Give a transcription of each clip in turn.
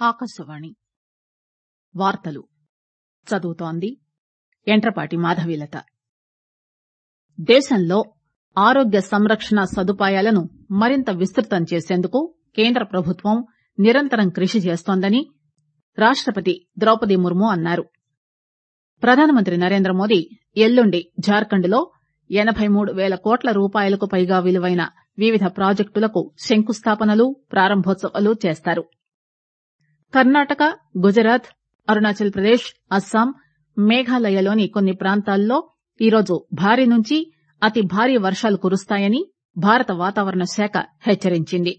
ఆకాశవాణి వార్తలు చదువుతోంది ఎంట్రపాటి మాధవీలత దేశంలో ఆరోగ్య సంరక్షణ సదుపాయాలను మరింత విస్తృతం చేసేందుకు కేంద్ర ప్రభుత్వం నిరంతరం కృషి చేస్తోందని రాష్టపతి ద్రౌపది ముర్ము అన్నారు ప్రధానమంత్రి నరేంద్రమోదీ ఎల్లుండి జార్ఖండ్ లో ఎనబై మూడు పేల కోట్ల రూపాయలకు పైగా విలువైన వివిధ ప్రాజెక్టులకు శంకుస్థాపనలు ప్రారంభోత్సవాలు చేస్తారు కర్ణాటక గుజరాత్ అరుణాచల్ ప్రదేశ్ అస్సాం మేఘాలయలోని కొన్ని ప్రాంతాల్లో ఈరోజు భారీ నుంచి అతి భారీ వర్షాలు కురుస్తాయని భారత వాతావరణ శాఖ హెచ్చరించింది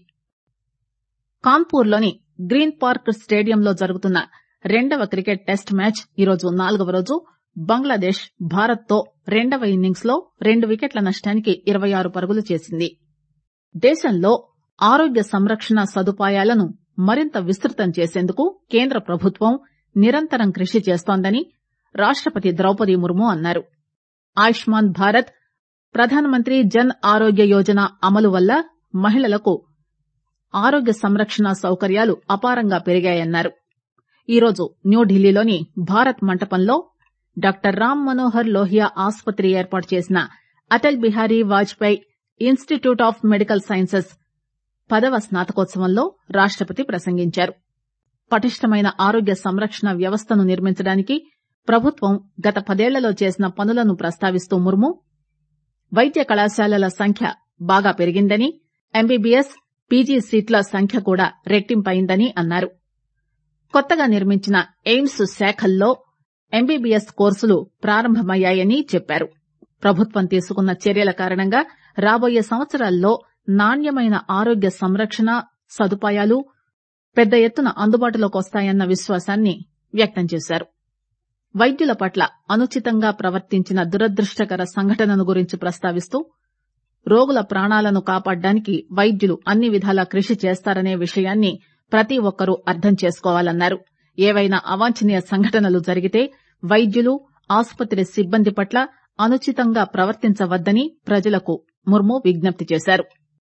కాన్పూర్ లోని గ్రీన్ పార్క్ స్టేడియంలో జరుగుతున్న రెండవ క్రికెట్ టెస్ట్ మ్యాచ్ ఈరోజు నాలుగవ రోజు బంగ్లాదేశ్ భారత్ తో రెండవ ఇన్నింగ్స్ లో రెండు వికెట్ల నష్టానికి ఇరవై ఆరు పరుగులు చేసింది దేశంలో ఆరోగ్య సంరక్షణ సదుపాయాలను మరింత విస్తృతం చేసేందుకు కేంద్ర ప్రభుత్వం నిరంతరం కృషి చేస్తోందని రాష్టపతి ద్రౌపది ముర్ము అన్నారు ఆయుష్మాన్ భారత్ ప్రధానమంత్రి జన్ ఆరోగ్య యోజన అమలు వల్ల మహిళలకు ఆరోగ్య సంరక్షణ సౌకర్యాలు అపారంగా పెరిగాయన్నారు ఈరోజు న్యూఢిల్లీలోని భారత్ మంటపంలో డాక్టర్ రామ్ మనోహర్ లోహియా ఆసుపత్రి ఏర్పాటు చేసిన Atal Bihari Vajpayee institute of medical sciences పదవ స్నాతకోత్సవంలో రాష్టపతి ప్రసంగించారు పటిష్టమైన ఆరోగ్య సంరక్షణ వ్యవస్థను నిర్మించడానికి ప్రభుత్వం గత పదేళ్లలో చేసిన పనులను ప్రస్తావిస్తూ ముర్ము వైద్య కళాశాలల సంఖ్య బాగా పెరిగిందని ఎంబీబీఎస్ పీజీ సీట్ల సంఖ్య కూడా రెట్టింపైందని అన్నారు కొత్తగా నిర్మించిన ఎయిమ్స్ శాఖల్లో ఎంబీబీఎస్ కోర్సులు ప్రారంభమయ్యాయని చెప్పారు ప్రభుత్వం తీసుకున్న చర్యల కారణంగా రాబోయే సంవత్సరాల్లో నాణ్యమైన ఆరోగ్య సంరక్షణ సదుపాయాలు పెద్ద ఎత్తున అందుబాటులోకి వస్తాయన్న విశ్వాసాన్ని వ్యక్తం చేశారు వైద్యుల పట్ల అనుచితంగా ప్రవర్తించిన దురదృష్టకర సంఘటనను గురించి ప్రస్తావిస్తూ రోగుల ప్రాణాలను కాపాడడానికి వైద్యులు అన్ని విధాలా కృషి చేస్తారనే విషయాన్ని ప్రతి ఒక్కరూ అర్థం చేసుకోవాలన్నారు ఏవైనా అవాంఛనీయ సంఘటనలు జరిగితే వైద్యులు ఆసుపత్రి సిబ్బంది పట్ల అనుచితంగా ప్రవర్తించవద్దని ప్రజలకు ముర్ము విజ్ఞప్తి చేశారు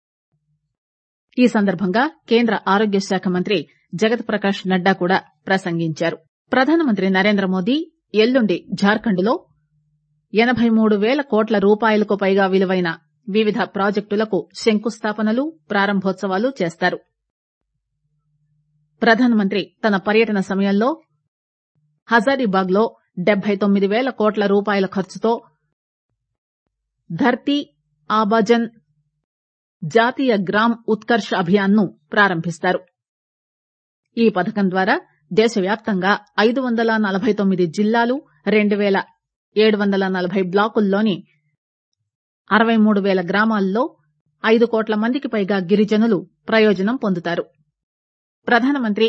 ఈ సందర్భంగా కేంద్ర ఆరోగ్య శాఖ మంత్రి జగత్ ప్రకాష్ నడ్డా కూడా ప్రసంగించారు ప్రధానమంత్రి నరేంద్ర మోదీ ఎల్లుండి జార్ఖండ్ లో ఎనబై మూడు పేల కోట్ల రూపాయలకు పైగా విలువైన వివిధ ప్రాజెక్టులకు శంకుస్థాపనలు ప్రారంభోత్సవాలు చేస్తారు ప్రధానమంత్రి తన పర్యటన సమయంలో హజారీబాగ్ లో డెబ్బై తొమ్మిది పేల కోట్ల రూపాయల ఖర్చుతో ధర్తీ ఆబాజన్ జాతీయ గ్రామ్ ఉత్కర్ష్ అభియాన్ ను ప్రారంభిస్తారు ఈ పథకం ద్వారా దేశవ్యాప్తంగా ఐదు వందల నలబై తొమ్మిది జిల్లాలు రెండు పేల ఏడు వందల నలబై బ్లాకుల్లోని అరవై మూడు పేల గ్రామాల్లో ఐదు కోట్ల మందికి పైగా గిరిజనులు ప్రయోజనం పొందుతారు ప్రధానమంత్రి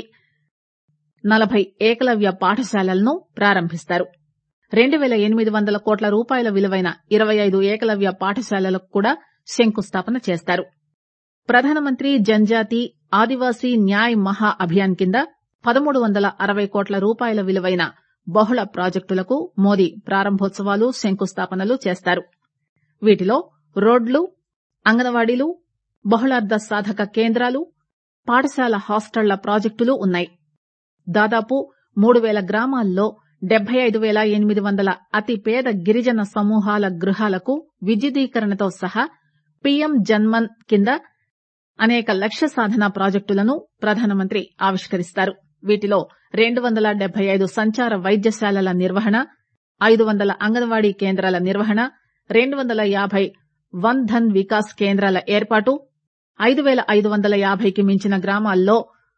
నలబై ఏకలవ్య పాఠశాలలను ప్రారంభిస్తారు రెండు పేల ఎనిమిది వందల కోట్ల రూపాయల విలువైన ఇరవై ఐదు ఏకలవ్య పాఠశాలలకు కూడా శంకుస్థాపన చేస్తారు ప్రధానమంత్రి జన్జాతి ఆదివాసీ న్యాయ్ మహా అభియాన్ కింద పదమూడు వందల అరవై కోట్ల రూపాయల విలువైన బహుళ ప్రాజెక్టులకు మోదీ ప్రారంభోత్సవాలు శంకుస్థాపనలు చేస్తారు వీటిలో రోడ్లు అంగన్వాడీలు బహుళార్ధ సాధక కేంద్రాలు పాఠశాల హాస్టళ్ల ప్రాజెక్టులు ఉన్నాయి దాదాపు మూడు పేల గ్రామాల్లో డెబ్బై ఐదు పేల ఎనిమిది వందల అతి పేద గిరిజన సమూహాల గృహాలకు విద్యుదీకరణతో సహా పీఎం జన్మన్ కింద అనేక లక్ష్య సాధన ప్రాజెక్టులను ప్రధానమంత్రి ఆవిష్కరిస్తారు వీటిలో రెండు వందల డెబ్బై ఐదు సంచార వైద్యశాలల నిర్వహణ ఐదు వందల అంగన్వాడీ కేంద్రాల నిర్వహణ రెండు వందల యాభై వన్ ధన్ వికాస్ కేంద్రాల ఏర్పాటు ఐదు పేల ఐదు వందల యాభైకి మించిన గ్రామాల్లో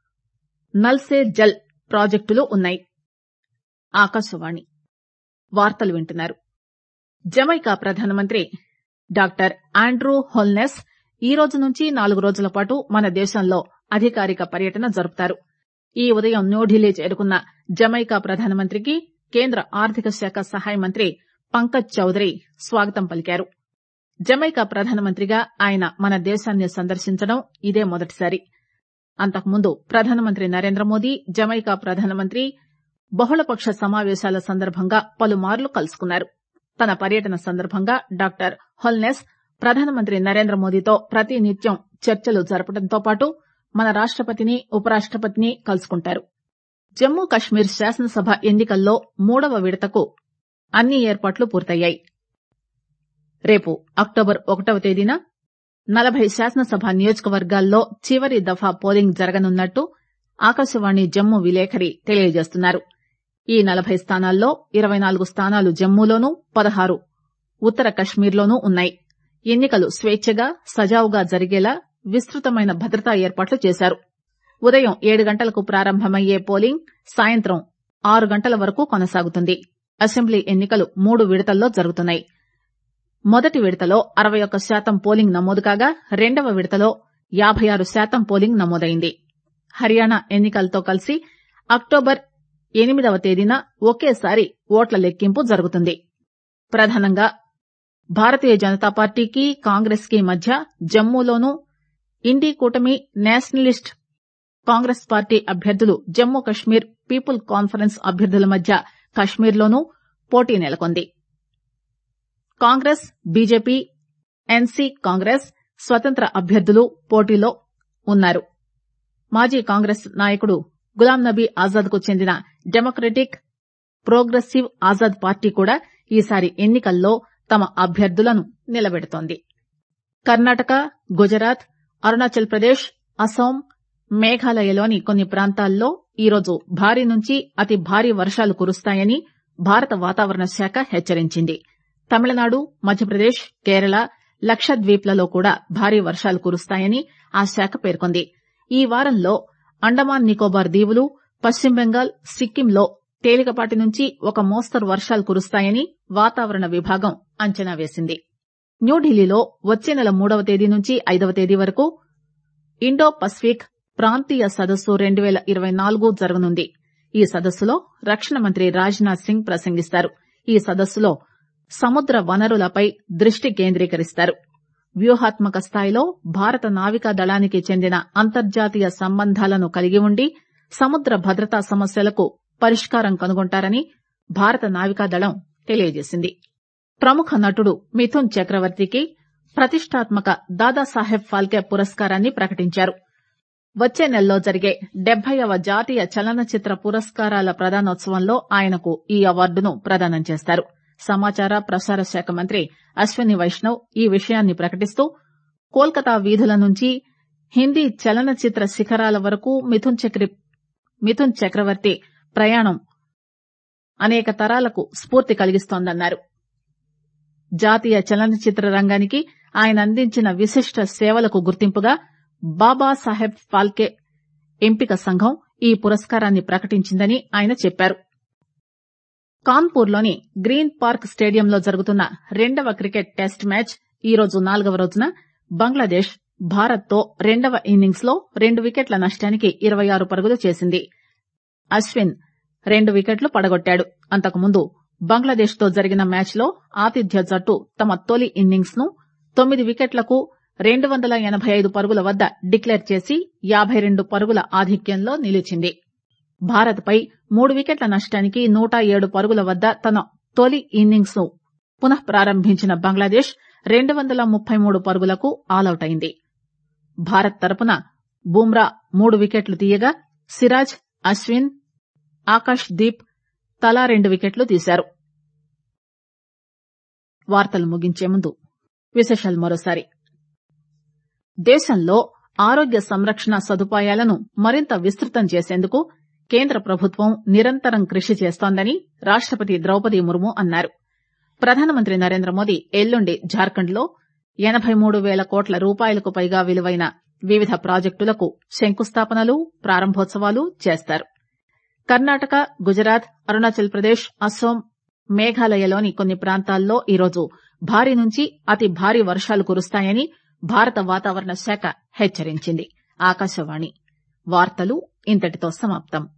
నల్ సే జల్ ప్రాజెక్టులు ఉన్నాయి ఆకాశవాణి వార్తలు వింటున్నారు జమైకా ప్రధానమంత్రి డాక్టర్ ఆండ్రూ హోల్నెస్ ఈ రోజు నుంచి నాలుగు రోజుల పాటు మన దేశంలో అధికారిక పర్యటన జరుపుతారు ఈ ఉదయం న్యూఢిల్లీ చేరుకున్న జమైకా ప్రధానమంత్రికి కేంద్ర ఆర్థిక శాఖ సహాయ మంత్రి పంకజ్ చౌదరి స్వాగతం పలికారు జమైకా ప్రధానమంత్రిగా ఆయన మన దేశాన్ని సందర్శించడం ఇదే మొదటిసారి అంతకుముందు ప్రధానమంత్రి నరేంద్ర మోదీ జమైకా ప్రధానమంత్రి బహుళపక్ష సమావేశాల సందర్భంగా పలుమార్లు కలుసుకున్నారు తన పర్యటన సందర్భంగా డాక్టర్ హొల్నెస్ ప్రధానమంత్రి నరేంద్ర మోదీతో ప్రతినిత్యం చర్చలు జరపడంతో పాటు మన రాష్టపతిని ఉపరాష్టపతిని కలుసుకుంటారు జమ్మూ కశ్మీర్ శాసనసభ ఎన్నికల్లో మూడవ విడతకు అన్ని ఏర్పాట్లు పూర్తయ్యాయి రేపు అక్టోబర్ ఒకటవ తేదీన నలభై శాసనసభ నియోజకవర్గాల్లో చివరి దఫా పోలింగ్ జరగనున్నట్టు ఆకాశవాణి జమ్మూ విలేకరి తెలియజేస్తున్నారు ఈ నలభై స్థానాల్లో ఇరవై నాలుగు స్థానాలు జమ్మూలోనూ పదహారు ఉత్తర కశ్మీర్లోనూ ఉన్నాయి ఎన్నికలు స్వేచ్ఛగా సజావుగా జరిగేలా విస్తృతమైన భద్రతా ఏర్పాట్లు చేశారు ఉదయం ఏడు గంటలకు ప్రారంభమయ్యే పోలింగ్ సాయంత్రం ఆరు గంటల వరకు కొనసాగుతుంది అసెంబ్లీ ఎన్నికలు మూడు విడతల్లో జరుగుతున్నాయి మొదటి విడతలో అరవై ఒక్క శాతం పోలింగ్ నమోదు కాగా రెండవ విడతలో యాబై ఆరు శాతం పోలింగ్ నమోదైంది హర్యానా ఎన్నికలతో కలిసి అక్టోబర్ ఎనిమిదవ తేదీన ఒకేసారి ఓట్ల లెక్కింపు జరుగుతుంది ప్రధానంగా భారతీయ జనతా పార్టీకి కాంగ్రెస్ కి మధ్య జమ్మూలోనూ ఇండీ కూటమి నేషనలిస్ట్ కాంగ్రెస్ పార్టీ అభ్యర్థులు జమ్మూ కశ్మీర్ పీపుల్ కాన్ఫరెన్స్ అభ్యర్థుల మధ్య కశ్మీర్లోనూ పోటీ నెలకొంది కాంగ్రెస్ బీజేపీ ఎన్సీ కాంగ్రెస్ స్వతంత్ర అభ్యర్థులు పోటీలో ఉన్నారు మాజీ కాంగ్రెస్ నాయకుడు గులాం నబీ ఆజాద్ కు చెందిన డెమోక్రటిక్ ప్రోగ్రెసివ్ ఆజాద్ పార్టీ కూడా ఈసారి ఎన్నికల్లో తమ అభ్యర్థులను నిలబెడుతోంది కర్ణాటక గుజరాత్ అరుణాచల్ ప్రదేశ్ అస్సాం మేఘాలయలోని కొన్ని ప్రాంతాల్లో ఈరోజు భారీ నుంచి అతి భారీ వర్షాలు కురుస్తాయని భారత వాతావరణ శాఖ హెచ్చరించింది తమిళనాడు మధ్యప్రదేశ్ కేరళ లక్షద్వీప్లలో కూడా భారీ వర్షాలు కురుస్తాయని ఆ శాఖ పేర్కొంది ఈ వారంలో అండమాన్ నికోబార్ దీవులు పశ్చిమ బెంగాల్ సిక్కింలో తేలికపాటి నుంచి ఒక మోస్తరు వర్షాలు కురుస్తాయని వాతావరణ విభాగం అంచనా వేసింది న్యూఢిల్లీలో వచ్చే నెల మూడవ తేదీ నుంచి ఐదవ తేదీ వరకు ఇండో పసిఫిక్ ప్రాంతీయ సదస్సు రెండు పేల ఇరవై నాలుగు జరగనుంది ఈ సదస్సులో రక్షణ మంత్రి రాజ్నాథ్ సింగ్ ప్రసంగిస్తారు ఈ సదస్సులో సముద్ర వనరులపై దృష్టి కేంద్రీకరిస్తారు వ్యూహాత్మక స్థాయిలో భారత నావికా దళానికి చెందిన అంతర్జాతీయ సంబంధాలను కలిగి ఉండి సముద్ర భద్రతా సమస్యలకు పరిష్కారం కనుగొంటారని భారత నావికాదళం తెలియజేసింది ప్రముఖ నటుడు మిథున్ చక్రవర్తికి ప్రతిష్టాత్మక దాదాసాహెబ్ ఫాల్కే పురస్కారాన్ని ప్రకటించారు వచ్చే నెలలో జరిగే డెబ్బైవ జాతీయ చలనచిత్ర పురస్కారాల ప్రదానోత్సవంలో ఆయనకు ఈ అవార్డును ప్రదానం చేస్తారు సమాచార ప్రసార శాఖ మంత్రి అశ్వని వైష్ణవ్ ఈ విషయాన్ని ప్రకటిస్తూ కోల్కతా వీధుల నుంచి హిందీ చలనచిత్ర శిఖరాల వరకు మిథున్ చక్రి మిథున్ చక్రవర్తి ప్రయాణం అనేక తరాలకు స్ఫూర్తి కలిగిస్తోందన్నారు జాతీయ చలనచిత్ర రంగానికి ఆయన అందించిన విశిష్ట సేవలకు గుర్తింపుగా బాబాసాహెబ్ ఫాల్కే ఎంపిక సంఘం ఈ పురస్కారాన్ని ప్రకటించిందని ఆయన చెప్పారు కాన్పూర్లోని గ్రీన్ పార్క్ స్టేడియంలో జరుగుతున్న రెండవ క్రికెట్ టెస్ట్ మ్యాచ్ ఈరోజు నాలుగవ రోజున బంగ్లాదేశ్ భారత్తో రెండవ ఇన్నింగ్స్ లో రెండు వికెట్ల నష్టానికి ఇరవై ఆరు పరుగులు చేసింది అశ్విన్ రెండు వికెట్లు పడగొట్టాడు అంతకుముందు బంగ్లాదేశ్ తో జరిగిన మ్యాచ్ లో ఆతిథ్య జట్టు తమ తొలి ఇన్నింగ్స్ ను తొమ్మిది వికెట్లకు రెండు వందల ఎనబై ఐదు పరుగుల వద్ద డిక్లేర్ చేసి యాబై రెండు పరుగుల ఆధిక్యంలో నిలిచింది భారత్ పై మూడు వికెట్ల నష్టానికి నూట ఏడు పరుగుల వద్ద తన తొలి ఇన్నింగ్స్ ను పునః ప్రారంభించిన బంగ్లాదేశ్ రెండు వందల ముప్పై మూడు పరుగులకు ఆలౌట్ అయింది భారత్ తరపున బుమ్రా మూడు వికెట్లు తీయగా సిరాజ్ అశ్విన్ ఆకాశ్ దీప్ తలా రెండు వికెట్లు తీశారు వార్తలు ముగించే ముందు విశేషాలు మరోసారి దేశంలో ఆరోగ్య సంరక్షణ సదుపాయాలను మరింత విస్తృతం చేసేందుకు కేంద్ర ప్రభుత్వం నిరంతరం కృషి చేస్తోందని రాష్టపతి ద్రౌపది ముర్ము అన్నారు ప్రధానమంత్రి నరేంద్ర మోదీ ఎల్లుండి జార్ఖండ్ లో ఎనబై మూడు పేల కోట్ల రూపాయలకు పైగా విలువైన వివిధ ప్రాజెక్టులకు శంకుస్థాపనలు ప్రారంభోత్సవాలు చేస్తారు కర్ణాటక గుజరాత్ అరుణాచల్ ప్రదేశ్ అస్సోం మేఘాలయలోని కొన్ని ప్రాంతాల్లో ఈరోజు భారీ నుంచి అతి భారీ వర్షాలు కురుస్తాయని భారత వాతావరణ శాఖ హెచ్చరించింది ఆకాశవాణి వార్తలు ఇంతటితో సమాప్తం